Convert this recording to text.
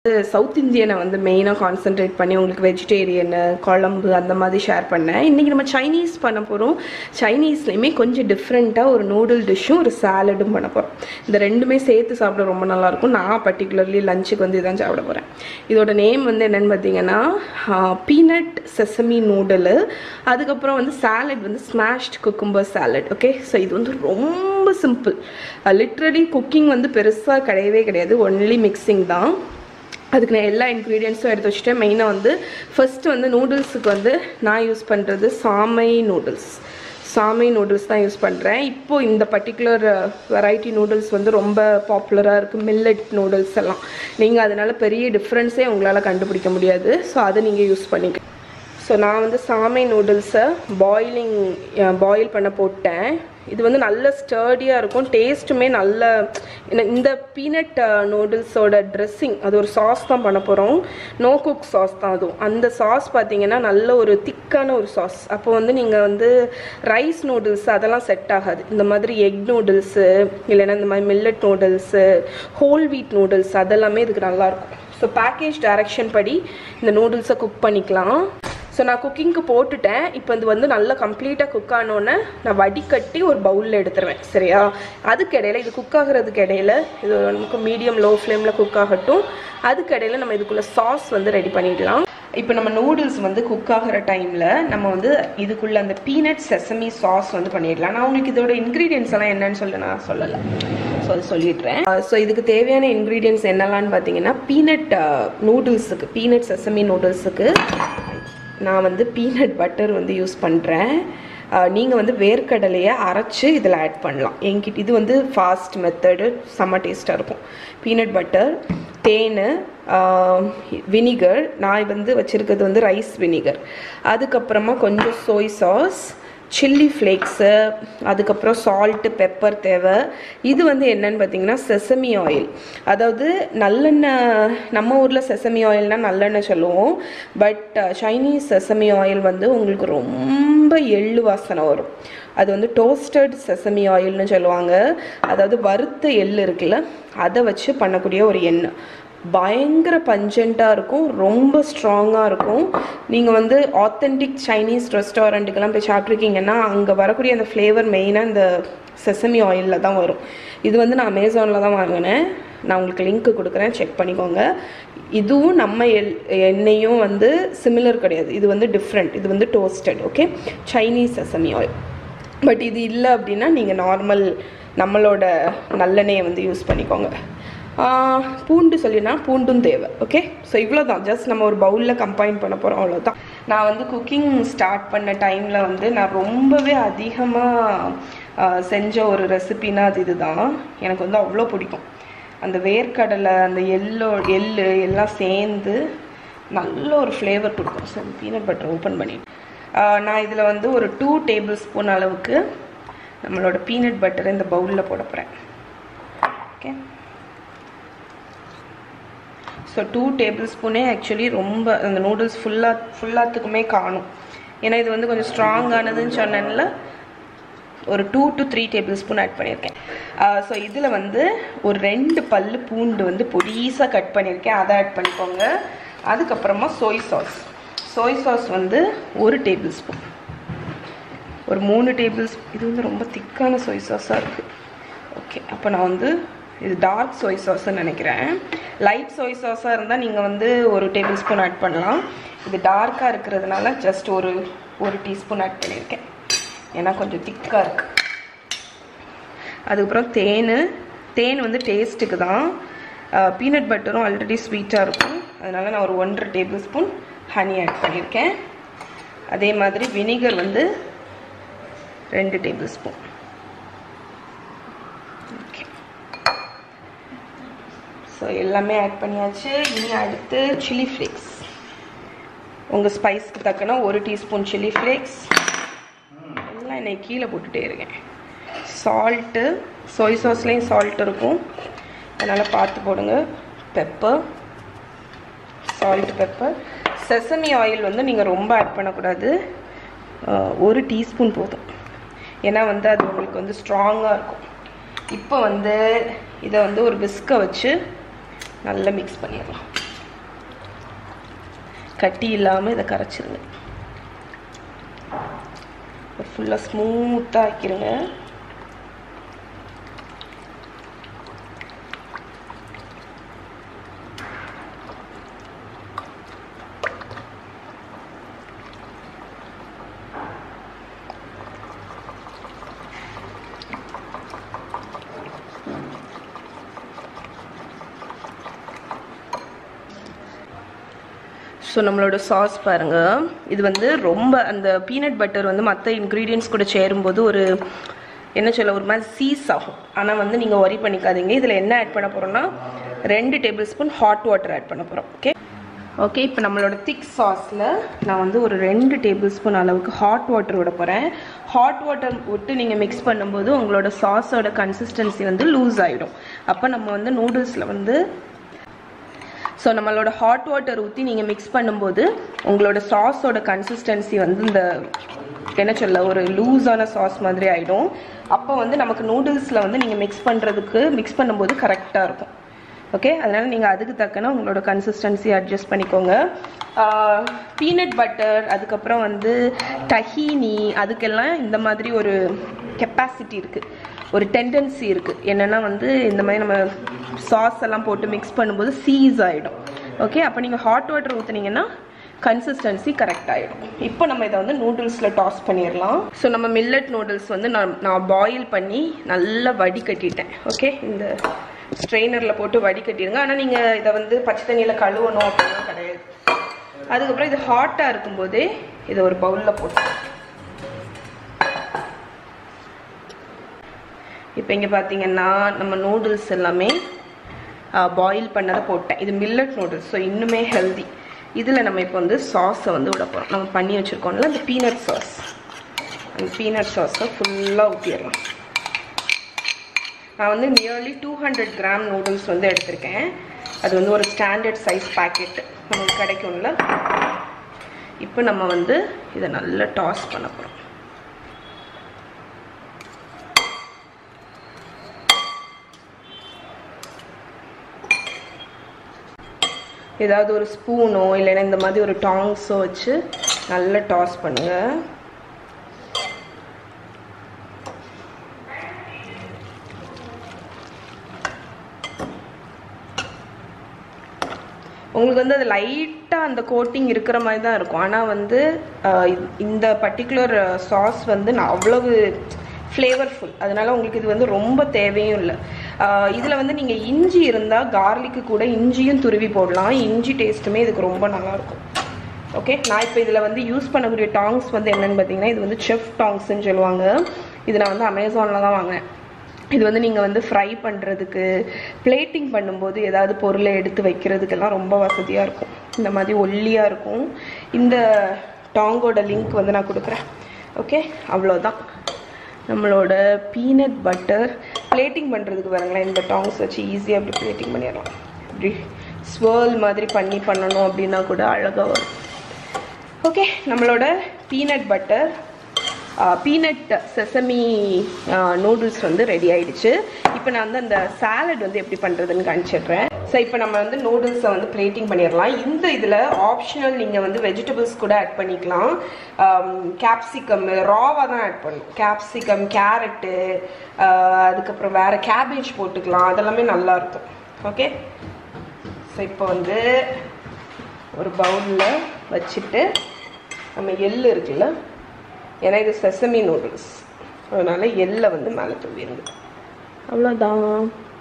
south இந்தியனை வந்து மெயினாக concentrate பண்ணி உங்களுக்கு வெஜிடேரியனு குழம்பு அந்த மாதிரி ஷேர் பண்ணேன் இன்றைக்கி நம்ம சைனீஸ் பண்ண போகிறோம் சைனீஸ்லேயுமே கொஞ்சம் டிஃப்ரெண்ட்டாக ஒரு நூடுல் டிஷ்ஷும் ஒரு சாலடும் பண்ண போகிறோம் இந்த ரெண்டுமே சேர்த்து சாப்பிட ரொம்ப நல்லாயிருக்கும் நான் பர்டிகுலர்லி லஞ்சுக்கு வந்து இதான் சாப்பிட போகிறேன் இதோட நேம் வந்து என்னென்னு பார்த்தீங்கன்னா பீனட் செசமி நூடுலு அதுக்கப்புறம் வந்து சாலட் வந்து smashed cucumber salad okay so இது வந்து ரொம்ப சிம்பிள் லிட்ரலி குக்கிங் வந்து பெருசாக கிடையவே கிடையாது ஒன்லி மிக்சிங் தான் அதுக்கு நான் எல்லா இன்க்ரீடியன்ஸும் எடுத்து வச்சுட்டேன் மெயினாக வந்து ஃபஸ்ட்டு வந்து நூடுல்ஸுக்கு வந்து நான் யூஸ் பண்ணுறது சாமை நூடுல்ஸ் சாமை நூடுல்ஸ் தான் யூஸ் பண்ணுறேன் இப்போது இந்த பர்டிகுலர் வெரைட்டி நூடுல்ஸ் வந்து ரொம்ப பாப்புலராக இருக்குது மில்லட் நூடுல்ஸ் எல்லாம் நீங்கள் அதனால் பெரிய டிஃப்ரென்ஸே உங்களால் கண்டுபிடிக்க முடியாது ஸோ அதை நீங்கள் யூஸ் பண்ணிக்க ஸோ நான் வந்து சாமை நூடுல்ஸை பாயிலிங் பாயில் பண்ண போட்டேன் இது வந்து நல்ல ஸ்டர்டியாக இருக்கும் டேஸ்ட்டுமே நல்ல என்ன- இந்த பீனட் நூடுல்ஸோட ட்ரெஸ்ஸிங் அது ஒரு சாஸ் தான் பண்ண போகிறோம் நோ குக் சாஸ் தான் அதுவும் அந்த சாஸ் பார்த்தீங்கன்னா நல்ல ஒரு திக்கான ஒரு சாஸ் அப்போ வந்து நீங்கள் வந்து ரைஸ் நூடுல்ஸ் அதெல்லாம் செட் ஆகாது இந்த மாதிரி எக் நூடுல்ஸு இல்லைன்னா இந்த மாதிரி millet noodles whole wheat noodles அதெல்லாமே இதுக்கு நல்லாயிருக்கும் ஸோ பேக்கேஜ் டைரக்ஷன் படி இந்த நூடுல்ஸை குக் பண்ணிக்கலாம் ஸோ நான் குக்கிங்க்கு போட்டுட்டேன் இப்போ இது வந்து நல்லா கம்ப்ளீட்டாக குக் ஆனோடனே நான் வடிகட்டி ஒரு பவுலில் எடுத்துருவேன் சரியா அதுக்கு இடையில இது குக் ஆகுறதுக்கு இடையில இது நமக்கு மீடியம் லோ ஃப்ளேமில் குக் ஆகட்டும் அதுக்கு இடையில நம்ம இதுக்குள்ளே சாஸ் வந்து ரெடி பண்ணிடலாம் இப்போ நம்ம நூடுல்ஸ் வந்து குக் ஆகிற டைமில் நம்ம வந்து இதுக்குள்ளே அந்த பீனட் செசமி சாஸ் வந்து பண்ணிடலாம் நான் உங்களுக்கு இதோட இன்க்ரீடியன்ஸ் எல்லாம் என்னன்னு சொல்ல நான் சொல்லலை ஸோ அது சொல்லிடுறேன் ஸோ இதுக்கு தேவையான இன்க்ரீடியன்ஸ் என்னெல்லாம்னு பார்த்தீங்கன்னா பீனட் நூடுல்ஸுக்கு பீனட் செசமி நூடுல்ஸுக்கு நான் வந்து பீனட் பட்டர் வந்து யூஸ் பண்ணுறேன் நீங்கள் வந்து வேர்க்கடலையை அரைச்சி இதில் ஆட் பண்ணலாம் என்கிட்ட இது வந்து ஃபாஸ்ட் மெத்தடு செம்ம டேஸ்ட்டாக இருக்கும் பீனட் பட்டர் தேன் வினிகர் நான் வந்து வச்சுருக்கிறது வந்து ரைஸ் வினிகர் அதுக்கப்புறமா கொஞ்சம் சோய் சாஸ் சில்லி ஃப்ளேக்ஸு அதுக்கப்புறம் சால்ட்டு பெப்பர் தேவை இது வந்து என்னன்னு பார்த்தீங்கன்னா செசமி ஆயில் அதாவது நல்லெண்ணெய் நம்ம ஊரில் செசமி ஆயில்னால் நல்லெண்ணெய் சொல்லுவோம் பட் சைனீஸ் செசமி ஆயில் வந்து உங்களுக்கு ரொம்ப எள்ளு வாசனை வரும் அது வந்து டோஸ்டட் செசமி ஆயில்னு சொல்லுவாங்க அதாவது வறுத்த எள்ளு இருக்குல்ல அதை வச்சு பண்ணக்கூடிய ஒரு எண்ணெய் பயங்கர பஞ்சண்ட்டாக இருக்கும் ரொம்ப ஸ்ட்ராங்காக இருக்கும் நீங்கள் வந்து ஆத்தென்டிக் சைனீஸ் ரெஸ்டாரண்ட்டுக்கெல்லாம் போய் சாப்பிட்ருக்கீங்கன்னா அங்கே வரக்கூடிய அந்த ஃப்ளேவர் மெயினாக இந்த செசமி ஆயிலில் தான் வரும் இது வந்து நான் அமேசானில் தான் வாங்கினேன் நான் உங்களுக்கு லிங்க் கொடுக்குறேன் செக் பண்ணிக்கோங்க இதுவும் நம்ம எல் எண்ணெயும் வந்து சிமிலர் கிடையாது இது வந்து டிஃப்ரெண்ட் இது வந்து toasted okay Chinese sesame oil but இது இல்லை அப்படின்னா நீங்கள் நார்மல் நம்மளோட நல்லெண்ணெயை வந்து யூஸ் பண்ணிக்கோங்க ஆஹ் பூண்டு சொல்லினா பூண்டும் தேவை ஓகே ஸோ இவ்வளோ தான் ஜஸ்ட் நம்ம ஒரு பவுலில் கம்பைன் பண்ண போகிறோம் அவ்வளோதான் நான் வந்து குக்கிங் ஸ்டார்ட் பண்ண டைமில் வந்து நான் ரொம்பவே அதிகமாக செஞ்ச ஒரு ரெசிபினா அது இதுதான் எனக்கு வந்து அவ்வளோ பிடிக்கும் அந்த வேர்க்கடலை அந்த எள்ளோ எள்ளு எல்லாம் சேர்ந்து நல்ல ஒரு ஃப்ளேவர் கொடுக்கும் ஸோ பீனட் பட்டர் ஓப்பன் பண்ணிட்டு ஆஹ் நான் இதில் வந்து ஒரு டூ டேபிள் ஸ்பூன் அளவுக்கு நம்மளோட பீனட் பட்டரை இந்த பவுலில் போட போகிறேன் ஓகே ஸோ டூ டேபிள் ஸ்பூனே ஆக்சுவலி ரொம்ப அந்த நூடுல்ஸ் ஃபுல்லாக ஃபுல்லாத்துக்குமே காணும் ஏன்னா இது வந்து கொஞ்சம் ஸ்ட்ராங்கானதுன்னு சொன்னேன்ல ஒரு two to three tablespoon add பண்ணியிருக்கேன் ஸோ இதில் வந்து ஒரு ரெண்டு பல்லு பூண்டு வந்து பொடிசாக கட் பண்ணியிருக்கேன் அதை ஆட் பண்ணிக்கோங்க அதுக்கப்புறமா சோய் சாஸ் சோய் சாஸ் வந்து ஒரு டேபிள் ஸ்பூன் ஒரு மூணு டேபிள் இது வந்து ரொம்ப திக்கான சோய் சாஸாக இருக்குது ஓகே அப்போ நான் வந்து இது டார்க் சோய் சாஸ்ன்னு நினைக்கிறேன் லைட் சோய் சாஸாக இருந்தால் நீங்கள் வந்து ஒரு டேபிள் ஸ்பூன் ஆட் பண்ணலாம் இது டார்க்காக இருக்கிறதுனால ஜஸ்ட் ஒரு ஒரு டீஸ்பூன் ஆட் பண்ணியிருக்கேன் ஏன்னா கொஞ்சம் திக்காக இருக்குது அதுக்கப்புறம் தேன் தேன் வந்து டேஸ்ட்டுக்கு தான் பீனட் பட்டரும் ஆல்ரெடி ஸ்வீட்டாக இருக்கும் அதனால் நான் ஒரு ஒன்றரை டேபிள் ஸ்பூன் ஹனி ஆட் பண்ணியிருக்கேன் அதே மாதிரி வினிகர் வந்து ரெண்டு டேபிள் ஸ்பூன் ஓகே ஸோ எல்லாமே ஆட் பண்ணியாச்சு இனி அடுத்து சில்லி ஃப்ளேக்ஸ் உங்கள் ஸ்பைஸ்க்கு தக்கன ஒரு டீஸ்பூன் சில்லி ஃப்ளேக்ஸ் எல்லாம் என்னை கீழே போட்டுகிட்டே இருக்கேன் சால்ட்டு சோய் சாஸ்லேயும் சால்ட் இருக்கும் அதனால் பார்த்து போடுங்க pepper salt pepper sesame oil வந்து நீங்கள் ரொம்ப ஆட் பண்ணக்கூடாது அஹ், ஒரு டீஸ்பூன் போதும் ஏன்னா வந்து அது உங்களுக்கு வந்து ஸ்ட்ராங்காக இருக்கும் இப்போ வந்து இதை வந்து ஒரு விஸ்கை வச்சு நல்லா மிக்ஸ் பண்ணிடலாம் கட்டி இல்லாமல் இதை கரைச்சிருங்க ஃபுல்லாக ஸ்மூத்தாக ஆக்கிருங்க ஸோ நம்மளோட சாஸ் பாருங்க இது வந்து ரொம்ப அந்த பீனட் பட்டர் வந்து மற்ற இன்க்ரீடியன்ஸ் கூட சேரும்போது ஒரு என்ன சொல்ல ஒரு மாதிரி சீஸ் ஆகும் ஆனால் வந்து நீங்கள் ஒரி பண்ணிக்காதீங்க இதில் என்ன ஆட் பண்ண போகிறோம்னா ரெண்டு tablespoon hot water add பண்ண போகிறோம் ஓகே ஓகே இப்போ நம்மளோட திக் சாஸில் நான் வந்து ஒரு ரெண்டு டேபிள் ஸ்பூன் அளவுக்கு ஹாட் வாட்டர் விட போகிறேன் ஹாட் வாட்டர் விட்டு நீங்கள் மிக்ஸ் பண்ணும்போது உங்களோட சாஸோட கன்சிஸ்டன்சி வந்து லூஸ் ஆகிடும் அப்போ நம்ம வந்து நூடுல்ஸில் வந்து ஸோ நம்மளோட ஹாட் வாட்டர் ஊற்றி நீங்கள் மிக்ஸ் பண்ணும்போது உங்களோட சாஸோட கன்சிஸ்டன்சி வந்து இந்த என்ன சொல்ல ஒரு லூஸான சாஸ் மாதிரி ஆகிடும் அப்போ வந்து நமக்கு நூடுல்ஸில் வந்து நீங்கள் மிக்ஸ் பண்ணுறதுக்கு மிக்ஸ் பண்ணும்போது கரெக்டாக இருக்கும் ஓகே அதனால் நீங்கள் அதுக்கு தக்கன உங்களோட கன்சிஸ்டன்சி அட்ஜஸ்ட் பண்ணிக்கோங்க பீனட் பட்டர் அதுக்கப்புறம் வந்து டஹீனி அதுக்கெல்லாம் இந்த மாதிரி ஒரு கெப்பாசிட்டி இருக்குது ஒரு டெண்டன்சி இருக்குது என்னென்னா வந்து இந்த மாதிரி நம்ம சாஸ் எல்லாம் போட்டு மிக்ஸ் பண்ணும்போது சீஸ் ஆகிடும் ஓகே அப்போ நீங்கள் ஹாட் வாட்டர் ஊற்றுனீங்கன்னா கன்சிஸ்டன்சி கரெக்ட் ஆகிடும் இப்போ நம்ம இதை வந்து நூடுல்ஸில் டாஸ் பண்ணிடலாம் ஸோ நம்ம மில்லட் நூடுல்ஸ் வந்து நான் நான் பாயில் பண்ணி நல்லா வடிகட்டிட்டேன் ஓகே இந்த ஸ்ட்ரெயினரில் போட்டு வடிகட்டிடுங்க ஆனால் நீங்கள் இதை வந்து பச்சை தண்ணியில் கழுவணும் அப்படின்னா கிடையாது அதுக்கப்புறம் இது ஹாட்டாக இருக்கும்போதே இதை ஒரு பவுலில் போட்டு இப்போ இங்கே பார்த்தீங்கன்னா நம்ம நூடுல்ஸ் எல்லாமே பாயில் பண்ணதை போட்டேன் இது மில்லட் நூடுல்ஸ் ஸோ இன்னுமே ஹெல்தி இதில் நம்ம இப்போ வந்து சாஸை வந்து விட போகிறோம் நம்ம பண்ணி வச்சுருக்கோம்ல அந்த பீனட் சாஸ் அந்த பீனட் சாஸை ஃபுல்லாக ஊற்றிடலாம் நான் வந்து nearly two hundred gram noodles வந்து எடுத்திருக்கேன் அது வந்து ஒரு ஸ்டாண்டர்ட் சைஸ் பேக்கெட் நமக்கு கிடைக்கும்ல இப்போ நம்ம வந்து இதை நல்லா டாஸ் பண்ண போகிறோம் ஏதாவது ஒரு ஸ்பூனோ இல்லைன்னா இந்த மாதிரி ஒரு டாங்ஸோ வச்சு நல்லா டாஸ் பண்ணுங்க உங்களுக்கு வந்து அது லைட்டாக அந்த கோட்டிங் இருக்கிற மாதிரி தான் இருக்கும் ஆனால் வந்து ஆஹ் இது- இந்த பர்டிகுலர் சாஸ் வந்து நான் அவ்வளவு ஃப்ளேவர்ஃபுல் அதனால உங்களுக்கு இது வந்து ரொம்ப தேவையும் இல்லை இதில் வந்து நீங்கள் இஞ்சி இருந்தால் கார்லிக்கு கூட இஞ்சியும் துருவி போடலாம் இஞ்சி டேஸ்ட்டுமே இதுக்கு ரொம்ப நல்லாயிருக்கும் ஓகே நான் இப்போ இதில் வந்து யூஸ் பண்ணக்கூடிய டாங்ஸ் வந்து என்னன்னு பார்த்தீங்கன்னா இது வந்து செஃப் டாங்ஸ்ன்னு சொல்லுவாங்க இது நான் வந்து அமேசானில் தான் வாங்கினேன் இது வந்து நீங்கள் வந்து ஃப்ரை பண்ணுறதுக்கு பிளேட்டிங் பண்ணும்போது ஏதாவது பொருளை எடுத்து வைக்கிறதுக்கெல்லாம் ரொம்ப வசதியாக இருக்கும் இந்த மாதிரி ஒல்லியாக இருக்கும் இந்த டாங்கோட லிங்க் வந்து நான் கொடுக்குறேன் ஓகே அவ்வளோதான் நம்மளோட பீனட் பட்டர் பிளேட்டிங் பண்ணுறதுக்கு பாருங்களேன் இந்த டாங்ஸ் வச்சு ஈஸியாக அப்படி பிளேட்டிங் பண்ணிடலாம் இப்படி ஸ்வேர்ல் மாதிரி பண்ணி பண்ணணும் அப்படின்னா கூட அழகாக வரும் ஓகே நம்மளோட peanut butter peanut sesame noodles வந்து ரெடி ஆயிடுச்சு இப்போ நான் வந்து அந்த சாலட் வந்து எப்படி பண்ணுறதுன்னு காமிச்சிடுறேன் ஸோ இப்போ நம்ம வந்து நூடுல்ஸை வந்து பிளேட்டிங் பண்ணிடலாம் இந்த இதில் ஆப்ஷனல் நீங்கள் வந்து வெஜிடபிள்ஸ் கூட ஆட் பண்ணிக்கலாம் கேப்சிகம் ராவாக தான் ஆட் பண்ணணும் கேப்சிகம் கேரட்டு அதுக்கப்புறம் வேறு கேபேஜ் போட்டுக்கலாம் அதெல்லாமே நல்லா இருக்கும் ஓகே ஸோ இப்போ வந்து ஒரு பவுலில் வச்சுட்டு நம்ம எள்ளு இருக்குல்ல ஏன்னா இது செசமி நூடுல்ஸ் அதனால எள்ளை வந்து மேலே தூவிடுங்க அவ்வளோதான்